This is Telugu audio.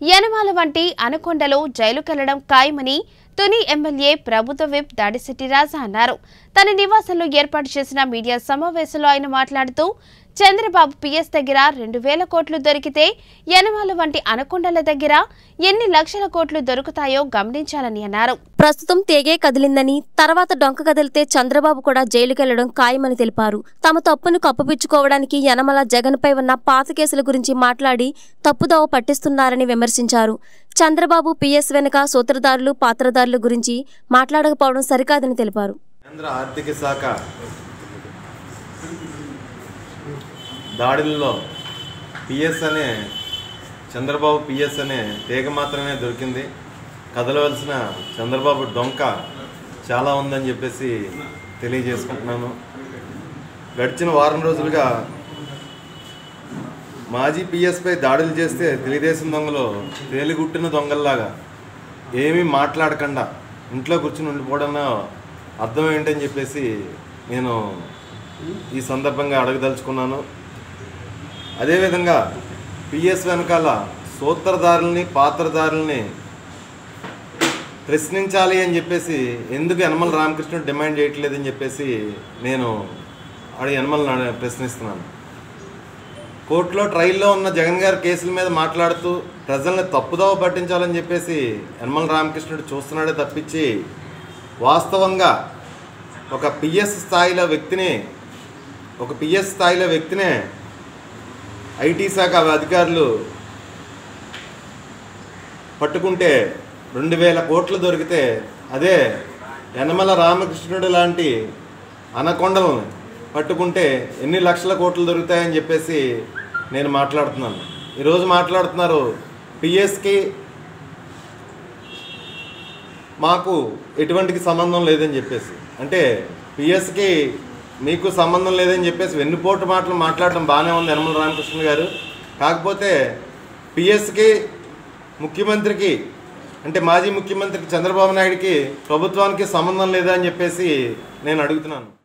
యనమాల వంటి అనకొండలో జైలుకెళ్లడం ఖాయమని తుని ఎమ్మెల్యే ప్రభుత్వ విప్ దాడిశెట్టి రాజా అన్నారు తన నివాసంలో ఏర్పాటు చేసిన మీడియా సమావేశంలో ఆయన మాట్లాడుతూ చంద్రబాబు పిఎస్ దగ్గర రెండు వేల కోట్లు దొరికితే యనమాల వంటి అనకొండల దగ్గర ఎన్ని లక్షల కోట్లు దొరుకుతాయో గమనించాలని అన్నారు ప్రస్తుతం తేగే కదిలిందని తర్వాత డొంక కదిలితే చంద్రబాబు కూడా జైలుకెళ్లడం ఖాయమని తెలిపారు తమ తప్పును కప్పుపిచ్చుకోవడానికి యనమల జగన్పై ఉన్న పాత కేసుల గురించి మాట్లాడి తప్పుదోవ పట్టిస్తున్నారని విమర్శించారు చంద్రబాబు పిఎస్ వెనుక సూత్రధారులు పాత్రధారుల గురించి మాట్లాడకపోవడం సరికాదని తెలిపారు కేంద్ర ఆర్థిక శాఖ దాడుల్లో పిఎస్ అనే చంద్రబాబు పిఎస్ అనే తీగ మాత్రమే దొరికింది కదలవలసిన చంద్రబాబు డొంక చాలా ఉందని చెప్పేసి తెలియజేసుకుంటున్నాను గడిచిన వారం రోజులుగా మాజీ పిఎస్పై దాడులు చేస్తే తెలుగుదేశం దొంగలు తేలిగుట్టిన దొంగల్లాగా ఏమీ మాట్లాడకుండా ఇంట్లో కూర్చుని ఉండిపోవడం అర్థం ఏంటని చెప్పేసి నేను ఈ సందర్భంగా అడగదలుచుకున్నాను అదేవిధంగా పిఎస్ వెనకాల సూత్రధారుల్ని పాత్రధారుల్ని ప్రశ్నించాలి అని చెప్పేసి ఎందుకు యనమల రామకృష్ణుడు డిమాండ్ చేయట్లేదని చెప్పేసి నేను ఆడ యనమల ప్రశ్నిస్తున్నాను కోర్టులో ట్రయల్లో ఉన్న జగన్ గారి కేసుల మీద మాట్లాడుతూ ప్రజల్ని తప్పుదోవ పట్టించాలని చెప్పేసి యనమల రామకృష్ణుడు చూస్తున్నాడే తప్పించి వాస్తవంగా ఒక పిఎస్ స్థాయిలో వ్యక్తిని ఒక పిఎస్ స్థాయిలో వ్యక్తినే ఐటీ శాఖ అధికారులు పట్టుకుంటే రెండు వేల కోట్లు దొరికితే అదే యనమల రామకృష్ణుడు లాంటి అనకొండలను పట్టుకుంటే ఎన్ని లక్షల కోట్లు దొరుకుతాయని చెప్పేసి నేను మాట్లాడుతున్నాను ఈరోజు మాట్లాడుతున్నారు పిఎస్కి మాకు ఎటువంటి సంబంధం లేదని చెప్పేసి అంటే పిఎస్కి మీకు సంబంధం లేదని చెప్పేసి వెన్నుపోటు మాటలు మాట్లాడటం బాగానే ఉంది యనమల రామకృష్ణ గారు కాకపోతే పిఎస్కి ముఖ్యమంత్రికి అంటే మాజీ ముఖ్యమంత్రికి చంద్రబాబు నాయుడికి ప్రభుత్వానికి సంబంధం లేదా అని చెప్పేసి నేను అడుగుతున్నాను